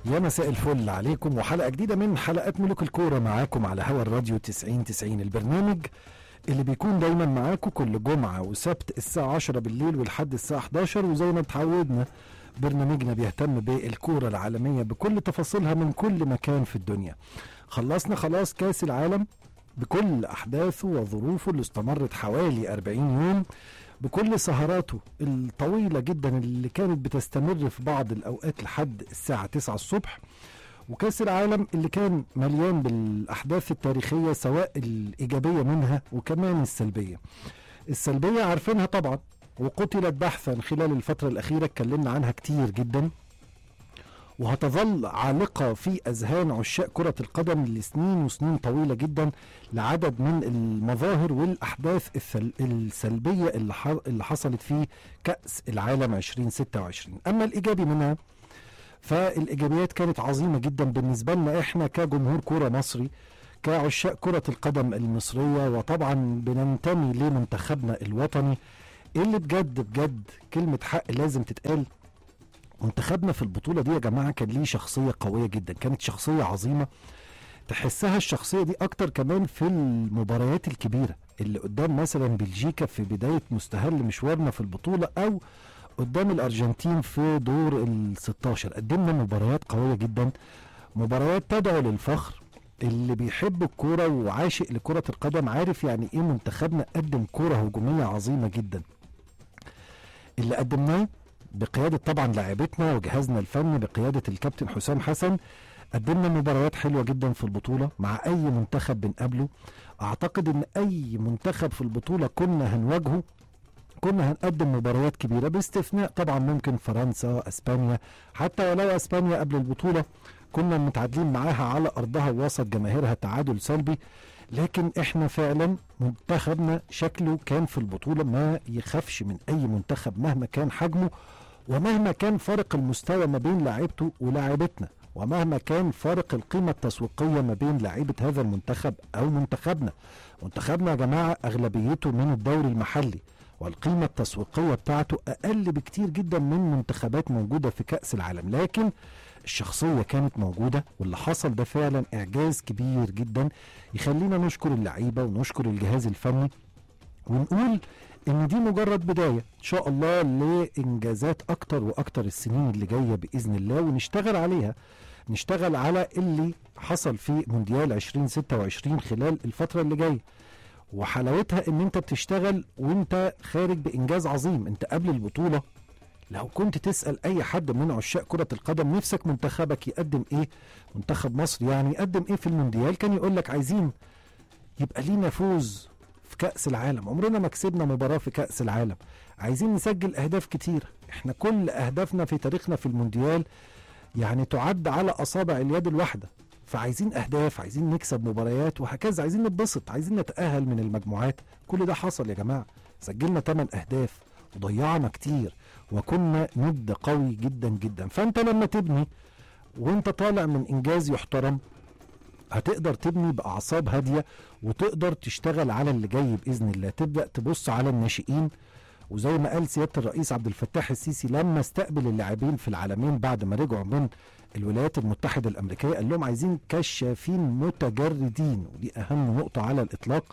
يا مساء الفل عليكم وحلقة جديدة من حلقات ملوك الكورة معاكم على هوا الراديو 90 90 البرنامج اللي بيكون دايما معاكم كل جمعة وسبت الساعة 10 بالليل ولحد الساعة 11 وزي ما اتعودنا برنامجنا بيهتم بالكورة العالمية بكل تفاصيلها من كل مكان في الدنيا خلصنا خلاص كاس العالم بكل أحداثه وظروفه اللي استمرت حوالي 40 يوم بكل سهراته الطويلة جدا اللي كانت بتستمر في بعض الأوقات لحد الساعة 9 الصبح وكاس العالم اللي كان مليان بالأحداث التاريخية سواء الإيجابية منها وكمان السلبية السلبية عارفينها طبعا وقتلت بحثا خلال الفترة الأخيرة اتكلمنا عنها كتير جدا وهتظل عالقة في أذهان عشاق كرة القدم لسنين وسنين طويلة جدا لعدد من المظاهر والأحداث السل- السلبية اللي ح- اللي حصلت في كأس العالم 2026 أما الإيجابي منها فالإيجابيات كانت عظيمة جدا بالنسبة لنا إحنا كجمهور كرة مصري كعشاق كرة القدم المصرية وطبعا بننتمي لمنتخبنا الوطني اللي بجد بجد كلمة حق لازم تتقال منتخبنا في البطولة دي يا جماعة كان ليه شخصية قوية جدا كانت شخصية عظيمة تحسها الشخصية دي أكتر كمان في المباريات الكبيرة اللي قدام مثلا بلجيكا في بداية مستهل مشوارنا في البطولة أو قدام الأرجنتين في دور ال 16 قدمنا مباريات قوية جدا مباريات تدعو للفخر اللي بيحب الكورة وعاشق لكرة القدم عارف يعني ايه منتخبنا قدم كورة هجومية عظيمة جدا اللي قدمناه بقيادة طبعا لاعبتنا وجهازنا الفني بقيادة الكابتن حسام حسن قدمنا مباريات حلوة جدا في البطولة مع أي منتخب بنقابله أعتقد إن أي منتخب في البطولة كنا هنواجهه كنا هنقدم مباريات كبيرة باستثناء طبعا ممكن فرنسا أسبانيا حتى ولو أسبانيا قبل البطولة كنا متعادلين معاها على أرضها وسط جماهيرها تعادل سلبي لكن احنا فعلا منتخبنا شكله كان في البطولة ما يخافش من أي منتخب مهما كان حجمه ومهما كان فارق المستوى ما بين لاعيبته ولاعيبتنا ومهما كان فارق القيمة التسويقية ما بين لاعيبة هذا المنتخب أو منتخبنا منتخبنا يا جماعة أغلبيته من الدوري المحلي والقيمة التسويقية بتاعته أقل بكتير جدا من منتخبات موجودة في كأس العالم لكن الشخصية كانت موجودة واللي حصل ده فعلا إعجاز كبير جدا يخلينا نشكر اللعيبة ونشكر الجهاز الفني ونقول ان دي مجرد بداية ان شاء الله لانجازات اكتر واكتر السنين اللي جاية باذن الله ونشتغل عليها نشتغل على اللي حصل في مونديال 2026 خلال الفترة اللي جاية وحلاوتها ان انت بتشتغل وانت خارج بانجاز عظيم انت قبل البطولة لو كنت تسأل اي حد من عشاق كرة القدم نفسك منتخبك يقدم ايه منتخب مصر يعني يقدم ايه في المونديال كان يقول لك عايزين يبقى لينا فوز في كأس العالم عمرنا ما كسبنا مباراة في كأس العالم عايزين نسجل أهداف كتير احنا كل أهدافنا في تاريخنا في المونديال يعني تعد على أصابع اليد الواحدة فعايزين أهداف عايزين نكسب مباريات وهكذا عايزين نتبسط عايزين نتأهل من المجموعات كل ده حصل يا جماعة سجلنا 8 أهداف وضيعنا كتير وكنا ند قوي جدا جدا فأنت لما تبني وانت طالع من إنجاز يحترم هتقدر تبني باعصاب هاديه وتقدر تشتغل على اللي جاي باذن الله تبدا تبص على الناشئين وزي ما قال سياده الرئيس عبد الفتاح السيسي لما استقبل اللاعبين في العالمين بعد ما رجعوا من الولايات المتحده الامريكيه قال لهم عايزين كشافين متجردين ودي اهم نقطه على الاطلاق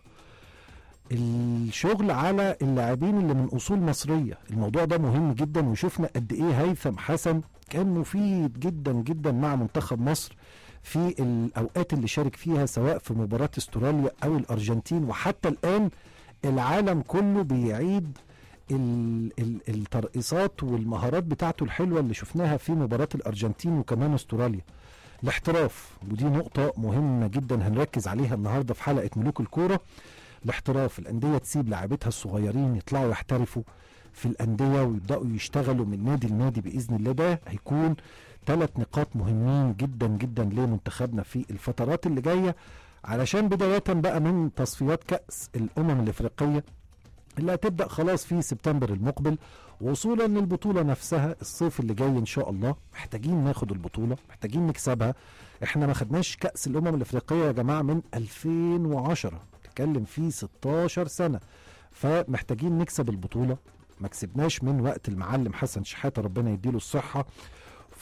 الشغل على اللاعبين اللي من اصول مصريه الموضوع ده مهم جدا وشفنا قد ايه هيثم حسن كان مفيد جدا جدا مع منتخب مصر في الاوقات اللي شارك فيها سواء في مباراه استراليا او الارجنتين وحتى الان العالم كله بيعيد ال- ال- الترقيصات والمهارات بتاعته الحلوه اللي شفناها في مباراه الارجنتين وكمان استراليا الاحتراف ودي نقطه مهمه جدا هنركز عليها النهارده في حلقه ملوك الكوره الاحتراف الانديه تسيب لاعبتها الصغيرين يطلعوا يحترفوا في الانديه ويبداوا يشتغلوا من نادي لنادي باذن الله ده هيكون ثلاث نقاط مهمين جدا جدا لمنتخبنا في الفترات اللي جايه علشان بدايه بقى من تصفيات كاس الامم الافريقيه اللي هتبدا خلاص في سبتمبر المقبل وصولا للبطوله نفسها الصيف اللي جاي ان شاء الله محتاجين ناخد البطوله محتاجين نكسبها احنا ما خدناش كاس الامم الافريقيه يا جماعه من 2010 بتتكلم في 16 سنه فمحتاجين نكسب البطوله ما كسبناش من وقت المعلم حسن شحاته ربنا يديله الصحه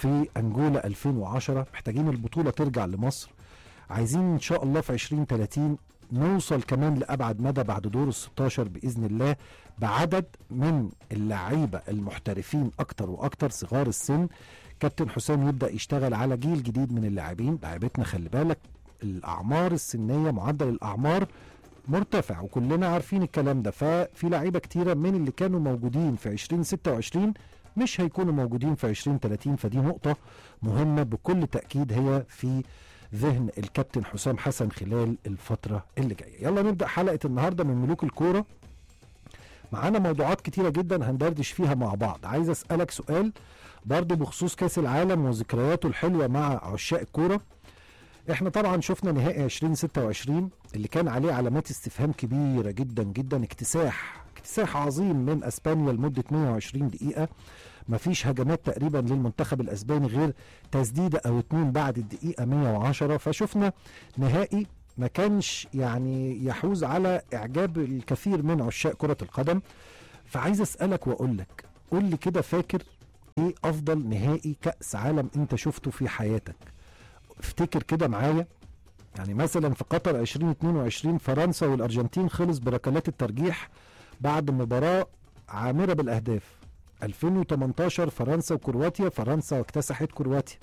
في انجولا 2010 محتاجين البطوله ترجع لمصر عايزين ان شاء الله في 2030 نوصل كمان لابعد مدى بعد دور ال 16 باذن الله بعدد من اللعيبه المحترفين اكتر واكتر صغار السن كابتن حسام يبدا يشتغل على جيل جديد من اللاعبين لعيبتنا خلي بالك الاعمار السنيه معدل الاعمار مرتفع وكلنا عارفين الكلام ده ففي لعيبه كتيره من اللي كانوا موجودين في 2026 مش هيكونوا موجودين في 2030 فدي نقطه مهمه بكل تاكيد هي في ذهن الكابتن حسام حسن خلال الفتره اللي جايه يلا نبدا حلقه النهارده من ملوك الكوره معانا موضوعات كتيره جدا هندردش فيها مع بعض عايز اسالك سؤال برضه بخصوص كاس العالم وذكرياته الحلوه مع عشاق الكوره احنا طبعا شفنا نهائي 2026 اللي كان عليه علامات استفهام كبيره جدا جدا اكتساح اكتساح عظيم من اسبانيا لمده 120 دقيقه مفيش هجمات تقريبا للمنتخب الاسباني غير تسديده او اتنين بعد الدقيقه 110 فشفنا نهائي ما كانش يعني يحوز على اعجاب الكثير من عشاق كره القدم فعايز اسالك واقول لك قول لي كده فاكر ايه افضل نهائي كاس عالم انت شفته في حياتك افتكر كده معايا يعني مثلا في قطر 2022 فرنسا والارجنتين خلص بركلات الترجيح بعد مباراه عامره بالاهداف 2018 فرنسا وكرواتيا فرنسا اكتسحت كرواتيا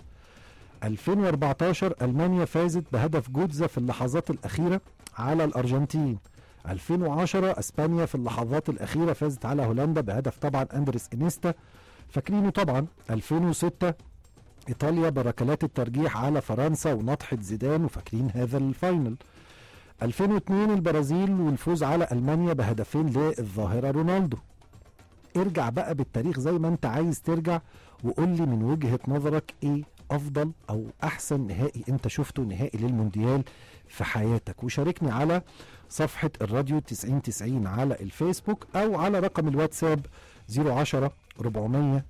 2014 المانيا فازت بهدف جوتزا في اللحظات الاخيره على الارجنتين 2010 اسبانيا في اللحظات الاخيره فازت على هولندا بهدف طبعا اندريس انيستا فاكرينه طبعا 2006 ايطاليا بركلات الترجيح على فرنسا ونطحه زيدان وفاكرين هذا الفاينل 2002 البرازيل والفوز على المانيا بهدفين للظاهره رونالدو ارجع بقى بالتاريخ زي ما انت عايز ترجع وقول لي من وجهه نظرك ايه افضل او احسن نهائي انت شفته نهائي للمونديال في حياتك وشاركني على صفحه الراديو 9090 على الفيسبوك او على رقم الواتساب 010 490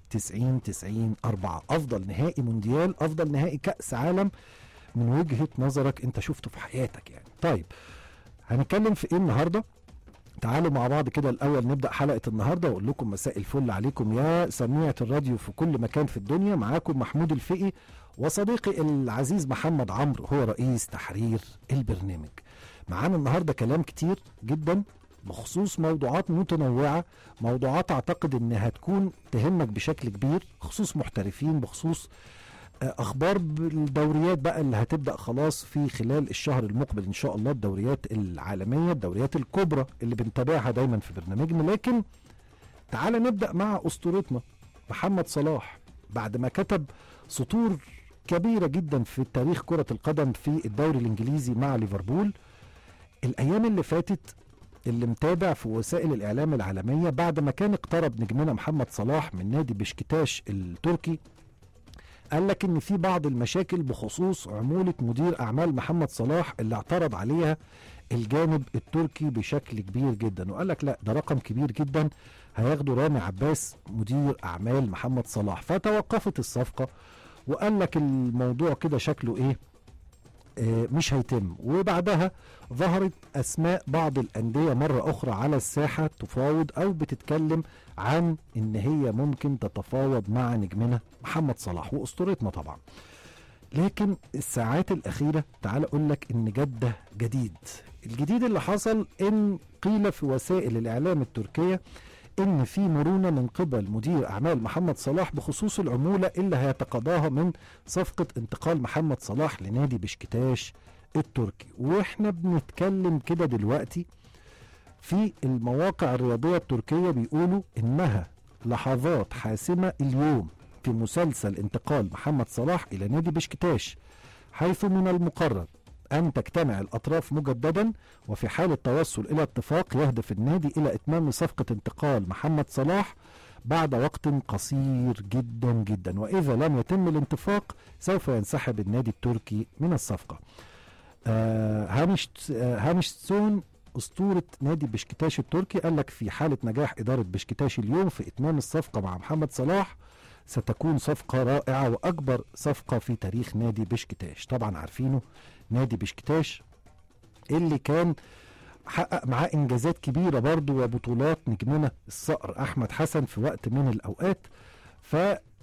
90 4 افضل نهائي مونديال افضل نهائي كاس عالم من وجهه نظرك انت شفته في حياتك يعني طيب هنتكلم في ايه النهارده تعالوا مع بعض كده الاول نبدا حلقه النهارده واقول لكم مساء الفل عليكم يا سميعه الراديو في كل مكان في الدنيا معاكم محمود الفقي وصديقي العزيز محمد عمرو هو رئيس تحرير البرنامج معانا النهارده كلام كتير جدا بخصوص موضوعات متنوعة موضوعات أعتقد إنها هتكون تهمك بشكل كبير بخصوص محترفين بخصوص اخبار الدوريات بقى اللي هتبدا خلاص في خلال الشهر المقبل ان شاء الله الدوريات العالميه الدوريات الكبرى اللي بنتابعها دايما في برنامجنا لكن تعال نبدا مع اسطورتنا محمد صلاح بعد ما كتب سطور كبيره جدا في تاريخ كره القدم في الدوري الانجليزي مع ليفربول الايام اللي فاتت اللي متابع في وسائل الاعلام العالميه بعد ما كان اقترب نجمنا محمد صلاح من نادي بشكتاش التركي قال لك ان في بعض المشاكل بخصوص عمولة مدير اعمال محمد صلاح اللي اعترض عليها الجانب التركي بشكل كبير جدا وقال لك لا ده رقم كبير جدا هياخده رامي عباس مدير اعمال محمد صلاح فتوقفت الصفقة وقال لك الموضوع كده شكله ايه آه مش هيتم وبعدها ظهرت اسماء بعض الانديه مره اخرى على الساحه تفاوض او بتتكلم عن ان هي ممكن تتفاوض مع نجمنا محمد صلاح واسطورتنا طبعا لكن الساعات الاخيره تعال اقول لك ان جده جديد الجديد اللي حصل ان قيل في وسائل الاعلام التركيه ان في مرونه من قبل مدير اعمال محمد صلاح بخصوص العموله اللي هيتقاضاها من صفقه انتقال محمد صلاح لنادي بشكتاش التركي واحنا بنتكلم كده دلوقتي في المواقع الرياضيه التركيه بيقولوا انها لحظات حاسمه اليوم في مسلسل انتقال محمد صلاح الى نادي بشكتاش حيث من المقرر أن تجتمع الأطراف مجددا وفي حال التوصل إلى اتفاق يهدف النادي إلى إتمام صفقة انتقال محمد صلاح بعد وقت قصير جدا جدا وإذا لم يتم الاتفاق سوف ينسحب النادي التركي من الصفقة آه هامش آه هامش سون أسطورة نادي بشكتاش التركي قال لك في حالة نجاح إدارة بشكتاش اليوم في إتمام الصفقة مع محمد صلاح ستكون صفقة رائعة وأكبر صفقة في تاريخ نادي بشكتاش طبعا عارفينه نادي بشكتاش اللي كان حقق معاه انجازات كبيره برضه وبطولات نجمنا الصقر احمد حسن في وقت من الاوقات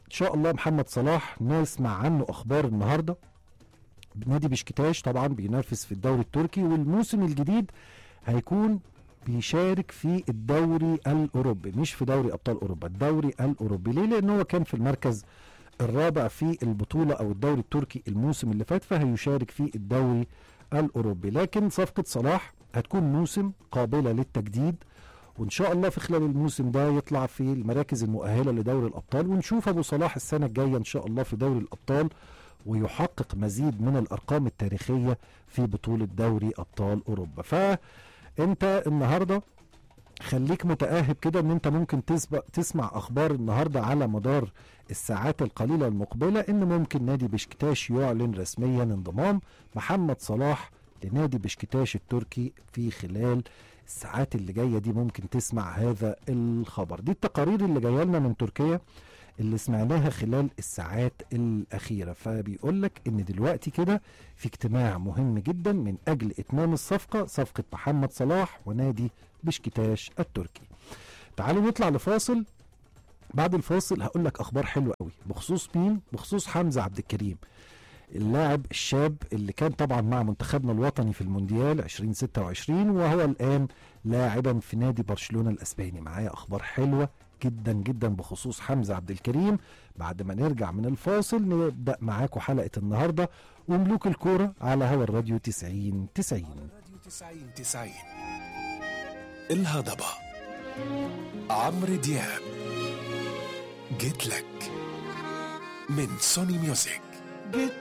ان شاء الله محمد صلاح نسمع عنه اخبار النهارده نادي بشكتاش طبعا بينافس في الدوري التركي والموسم الجديد هيكون بيشارك في الدوري الاوروبي مش في دوري ابطال اوروبا الدوري الاوروبي ليه لان هو كان في المركز الرابع في البطوله او الدوري التركي الموسم اللي فات فهيشارك في الدوري الاوروبي لكن صفقه صلاح هتكون موسم قابله للتجديد وان شاء الله في خلال الموسم ده يطلع في المراكز المؤهله لدوري الابطال ونشوف ابو صلاح السنه الجايه ان شاء الله في دوري الابطال ويحقق مزيد من الارقام التاريخيه في بطوله دوري ابطال اوروبا فانت النهارده خليك متاهب كده ان انت ممكن تسبق تسمع اخبار النهارده على مدار الساعات القليله المقبله ان ممكن نادي بشكتاش يعلن رسميا انضمام محمد صلاح لنادي بشكتاش التركي في خلال الساعات اللي جايه دي ممكن تسمع هذا الخبر دي التقارير اللي جايه لنا من تركيا اللي سمعناها خلال الساعات الأخيرة فبيقول لك إن دلوقتي كده في اجتماع مهم جدا من أجل إتمام الصفقة صفقة محمد صلاح ونادي بشكتاش التركي تعالوا نطلع لفاصل بعد الفاصل هقول لك أخبار حلوة قوي بخصوص مين بخصوص حمزة عبد الكريم اللاعب الشاب اللي كان طبعا مع منتخبنا الوطني في المونديال 2026 وهو الآن لاعبا في نادي برشلونة الأسباني معايا أخبار حلوة جدا جدا بخصوص حمزة عبد الكريم بعد ما نرجع من الفاصل نبدأ معاكم حلقة النهاردة وملوك الكورة على هوا الراديو 90 90 راديو 90 90 الهضبة عمرو دياب جيت لك من سوني ميوزك جيت